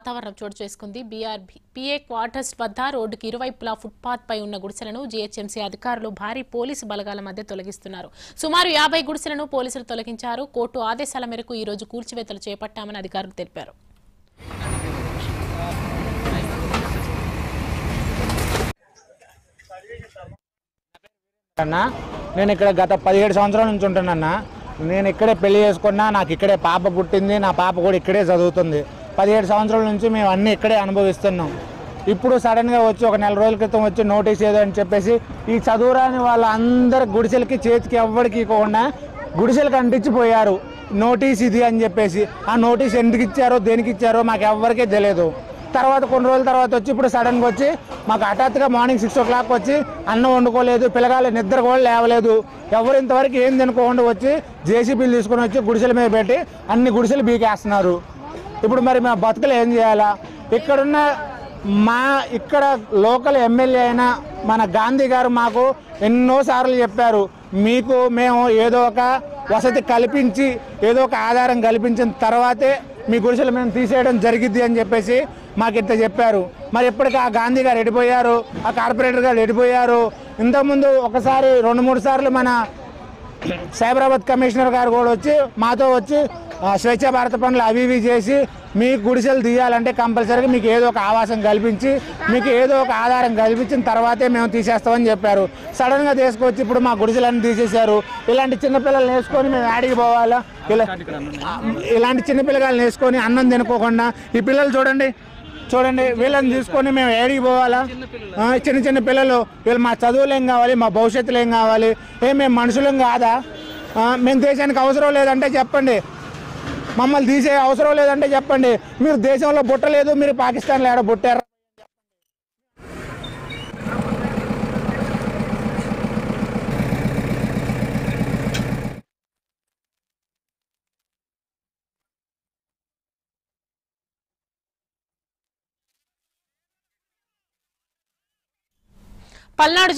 వాతావరణం చోటు చేసుకుంది బీఆర్ పిఏ క్వార్టర్స్ వద్ద రోడ్డుకి ఇరువైపులా ఫుట్పాత్ పై ఉన్న గుడిసెలను జీహెచ్ఎంసీ అధికారులు భారీ పోలీసు బలగాల మధ్య తొలగిస్తున్నారు సుమారు యాభై గుడిసెలను పోలీసులు తొలగించారు కోర్టు ఆదేశాల మేరకు ఈ రోజు కూల్చివేతలు చేపట్టామని అధికారులు తెలిపారు అన్న నేను ఇక్కడ గత పదిహేడు సంవత్సరాల నుంచి ఉంటున్నా నేను ఇక్కడే పెళ్లి చేసుకున్నా నాకు ఇక్కడే పాప పుట్టింది నా పాప కూడా ఇక్కడే చదువుతుంది పదిహేడు సంవత్సరాల నుంచి మేము అన్నీ ఇక్కడే అనుభవిస్తున్నాం ఇప్పుడు సడన్గా వచ్చి ఒక నెల రోజుల క్రితం వచ్చి నోటీస్ ఏదో అని చెప్పేసి ఈ చదువురాని వాళ్ళందరి గుడిసెలకి చేతికి ఎవ్వడికి ఇవ్వకుండా గుడిసెలకు అంటించిపోయారు నోటీస్ ఇది అని చెప్పేసి ఆ నోటీస్ ఎందుకు ఇచ్చారో దేనికి ఇచ్చారో మాకు ఎవ్వరికీ తెలియదు తర్వాత కొన్ని రోజుల తర్వాత వచ్చి ఇప్పుడు సడన్గా వచ్చి మాకు హఠాత్తుగా మార్నింగ్ సిక్స్ ఓ క్లాక్ వచ్చి అన్నం వండుకోలేదు పిల్లగాళ్ళు నిద్ర కూడా లేవలేదు ఎవరు ఇంతవరకు ఏం తినుకోకుండా వచ్చి జేసీబీలు తీసుకొని వచ్చి గుడిసెల మీద పెట్టి అన్ని గుడిసెలు బీకేస్తున్నారు ఇప్పుడు మరి మా బతుకులు ఏం చేయాలా ఇక్కడున్న మా ఇక్కడ లోకల్ ఎమ్మెల్యే అయిన మన గాంధీ గారు మాకు ఎన్నోసార్లు చెప్పారు మీకు మేము ఏదో ఒక వసతి కల్పించి ఏదో ఒక ఆధారం కల్పించిన తర్వాతే మీ గుడిసెలు మేము తీసేయడం జరిగిద్ది అని చెప్పేసి మాకు ఇంత చెప్పారు మరి ఇప్పటికి ఆ గాంధీ గారు ఎడిపోయారు ఆ కార్పొరేటర్ గారు ఎడిపోయారు ఇంతకుముందు ఒకసారి రెండు మూడు సార్లు మన సైబరాబాద్ కమిషనర్ గారు కూడా వచ్చి మాతో వచ్చి ఆ, స్వచ్ఛ భారత పనులు అవి ఇవి చేసి మీ గుడిసెలు తీయాలంటే కంపల్సరీగా మీకు ఏదో ఒక ఆవాసం కల్పించి మీకు ఏదో ఒక ఆధారం కల్పించిన తర్వాతే మేము తీసేస్తామని చెప్పారు సడన్గా తీసుకొచ్చి ఇప్పుడు మా గుడిసెలన్నీ తీసేశారు ఇలాంటి చిన్నపిల్లల్ని వేసుకొని మేము ఆడికి పోవాలా ఇలా ఆ, ఇలాంటి చిన్నపిల్లగాళ్ళని వేసుకొని అన్నం తినుకోకుండా ఈ పిల్లలు చూడండి చూడండి వీళ్ళని తీసుకొని మేము ఏడికి పోవాలా ఆ, చిన్న చిన్న పిల్లలు వీళ్ళు మా చదువులు ఏం కావాలి మా భవిష్యత్తులు ఏం కావాలి ఏ మేము మనుషులం కాదా ఆ, మేము దేశానికి అవసరం లేదంటే చెప్పండి మమ్మల్ని తీసే అవసరం లేదంటే చెప్పండి మీరు దేశంలో బుట్టలేదు మీరు పాకిస్తాన్లో ఏడ బుట్టారు పల్నాడు